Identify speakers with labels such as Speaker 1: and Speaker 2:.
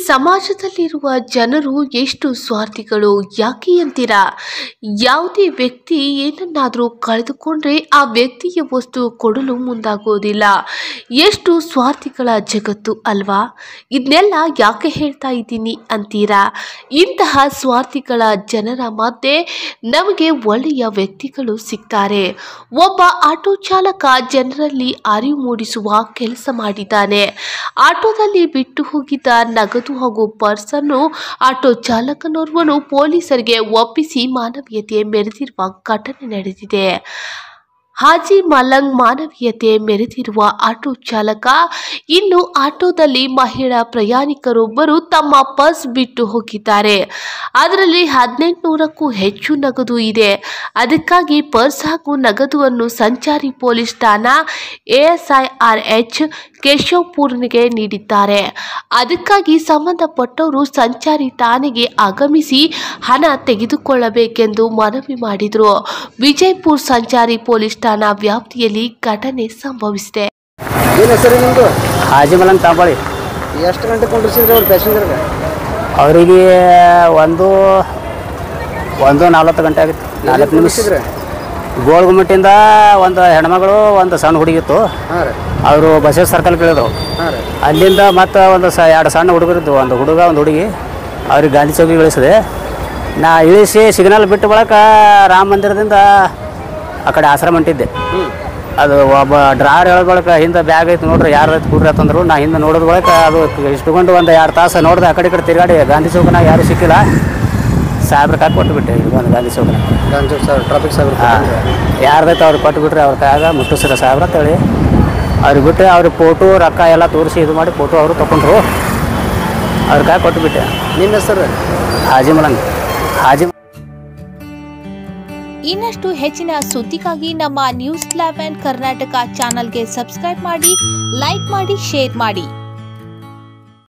Speaker 1: ಸಮಾಜದಲ್ಲಿರುವ ಜನರು ಎಷ್ಟು ಸ್ವಾರ್ಥಿಗಳು ಯಾಕೆ ಅಂತೀರಾ ಯಾವುದೇ ವ್ಯಕ್ತಿ ಏನನ್ನಾದರೂ ಕಳೆದುಕೊಂಡ್ರೆ ಆ ವ್ಯಕ್ತಿಯ ವಸ್ತು ಕೊಡಲು ಮುಂದಾಗೋದಿಲ್ಲ ಎಷ್ಟು ಸ್ವಾರ್ಥಿಗಳ ಜಗತ್ತು ಅಲ್ವಾ ಇದನ್ನೆಲ್ಲ ಯಾಕೆ ಹೇಳ್ತಾ ಇದ್ದೀನಿ ಅಂತೀರಾ ಇಂತಹ ಸ್ವಾರ್ಥಿಗಳ ಜನರ ಮಧ್ಯೆ ನಮಗೆ ಒಳ್ಳೆಯ ವ್ಯಕ್ತಿಗಳು ಸಿಗ್ತಾರೆ ಒಬ್ಬ ಆಟೋ ಚಾಲಕ ಜನರಲ್ಲಿ ಅರಿವು ಮೂಡಿಸುವ ಕೆಲಸ ಮಾಡಿದ್ದಾನೆ ಆಟೋದಲ್ಲಿ ಬಿಟ್ಟು ಹೋಗಿದ್ದ ನಗದು ಹಾಗೂ ಪರ್ಸ್ ಅನ್ನು ಆಟೋ ಚಾಲಕನೋರ್ವನು ಪೊಲೀಸರಿಗೆ ಒಪ್ಪಿಸಿ ಮಾನವೀಯತೆ ಮೆರೆದಿರುವ ಘಟನೆ ನಡೆದಿದೆ ಹಾಜಿ ಮಲಂಗ್ ಮಾನವೀಯತೆ ಮೆರೆದಿರುವ ಆಟೋ ಚಾಲಕ ಇನ್ನು ಆಟೋದಲ್ಲಿ ಮಹಿಳಾ ಪ್ರಯಾಣಿಕರೊಬ್ಬರು ತಮ್ಮ ಪರ್ಸ್ ಬಿಟ್ಟು ಹೋಗಿದ್ದಾರೆ ಅದರಲ್ಲಿ ಹದಿನೆಂಟುನೂರಕ್ಕೂ ಹೆಚ್ಚು ನಗದು ಇದೆ ಅದಕ್ಕಾಗಿ ಪರ್ಸ್ ಹಾಗೂ ನಗದುವನ್ನು ಸಂಚಾರಿ ಪೊಲೀಸ್ ಠಾಣಾ ಎಎಸ್ಐ ಆರ್ ಎಚ್ ಕೇಶವಪುರ್ನಿಗೆ ನೀಡಿದ್ದಾರೆ ಅದಕ್ಕಾಗಿ ಸಂಬಂಧಪಟ್ಟವರು ಸಂಚಾರಿ ಠಾಣೆಗೆ ಆಗಮಿಸಿ ಹಣ ತೆಗೆದುಕೊಳ್ಳಬೇಕೆಂದು ಮನವಿ ಮಾಡಿದರು ವಿಜಯಪುರ ಸಂಚಾರಿ ಪೊಲೀಸ್ ಠಾಣಾ ವ್ಯಾಪ್ತಿಯಲ್ಲಿ ಘಟನೆ ಸಂಭವಿಸಿದೆ
Speaker 2: ಏನು ಹೆಸರು ನಿಮ್ಮದು
Speaker 3: ಹಾಜಿ ಮಲಂಗ್ ತಾಂಬಳಿ
Speaker 2: ಎಷ್ಟು ಗಂಟೆ ಕೊಂಡಿಸಿದ್ರಿ ಅವ್ರು ಪ್ಯಾಸೆಂಜರ್ಗೆ
Speaker 3: ಅವರಿಗೆ ಒಂದು ಒಂದು ನಲ್ವತ್ತು ಗಂಟೆ ಆಗಿತ್ತು ನಾಲ್ಕು ನಿಮಿಷ
Speaker 2: ಕೊಂಡಿಸಿದ್ರಿ
Speaker 3: ಗೋಳ್ಗುಮಟ್ಟಿಂದ ಒಂದು ಹೆಣ್ಮಗಳು ಒಂದು ಸಣ್ಣ ಹುಡುಗಿತ್ತು
Speaker 2: ಹಾಂ ರೀ
Speaker 3: ಅವರು ಬಸವ ಸರ್ಕಲ್ ಕೇಳಿದ್ರು
Speaker 2: ಹಾಂ ರೀ
Speaker 3: ಅಲ್ಲಿಂದ ಮತ್ತು ಒಂದು ಸ ಎರಡು ಸಣ್ಣ ಹುಡುಗರಿದ್ದು ಒಂದು ಹುಡುಗ ಒಂದು ಹುಡುಗಿ ಅವ್ರಿಗೆ ಗಾಂಧಿ ಚೌಕಿಗೆ ಇಳಿಸಿದೆ ನಾ ಇಳಿಸಿ ಸಿಗ್ನಲ್ ಬಿಟ್ಟ ಬಳಿಕ ರಾಮ ಮಂದಿರದಿಂದ ಆ ಕಡೆ ಆಶ್ರಮ ಹೊಂಟಿದ್ದೆ
Speaker 2: ಹ್ಞೂ
Speaker 3: ಅದು ಒಬ್ಬ ಡ್ರಾರ್ ಹೇಳೋ ಬಳಿಕ ಹಿಂದೆ ಬ್ಯಾಗ್ ಐತೆ ನೋಡ್ರಿ ಯಾರು ಐತೆ ಕೂಡ್ರಿ ಅಂತಂದ್ರು ನಾ ಹಿಂದೆ ನೋಡಿದ ಬಳಿಕ ಅದು ಇಷ್ಟುಕೊಂಡು ಒಂದು ಎರಡು ತಾಸು ನೋಡಿದೆ ಆ ಕಡೆ ಈ ಕಡೆ ತಿರುಗಾಡಿ ಗಾಂಧಿ ಚೌಕನಾಗ ಯಾರೂ ಸಿಕ್ಕಿಲ್ಲ ಸಾಹೇಬ್ರ ಕಾಯಿ ಕೊಟ್ಟುಬಿಟ್ಟೆ ಒಂದು ಗಾಂಧಿ ಚೌಕನಾಗ
Speaker 2: ಗಾಂಜು ಸರ್ ಟ್ರಾಫಿಕ್ ಸರ್
Speaker 3: ಹಾಂ ಯಾರ್ದೈತೆ ಅವ್ರಿಗೆ ಕೊಟ್ಟು ಬಿಟ್ರೆ ಅವ್ರ ಕೈಯಾಗ ಮುಟ್ಟಿಸ್ರ ಸಾಹೇಬ್ರ ಅಂತೇಳಿ ಅವ್ರಿಗೆ ಬಿಟ್ಟರೆ ಅವ್ರಿಗೆ ಫೋಟೋ ರೊಕ್ಕ ಎಲ್ಲ ತೋರಿಸಿ ಇದು ಮಾಡಿ ಫೋಟೋ ಅವರು ತಗೊಂಡ್ರು ಅವ್ರ ಕೈ ಕೊಟ್ಟುಬಿಟ್ಟೆ
Speaker 2: ನಿಮ್ಮ ಹೆಸರು
Speaker 3: ಹಾಜಿ ಮಲಂಗ್ ಹಾಜಿ
Speaker 4: ಇನ್ನಷ್ಟು ಹೆಚ್ಚಿನ ಸುದ್ದಿಗಾಗಿ ನಮ್ಮ ನ್ಯೂಸ್ ಲ್ಯಾಬ್ ಅಂಡ್ ಕರ್ನಾಟಕ ಚಾನಲ್ಗೆ ಸಬ್ಸ್ಕ್ರೈಬ್ ಮಾಡಿ ಲೈಕ್ ಮಾಡಿ ಶೇರ್ ಮಾಡಿ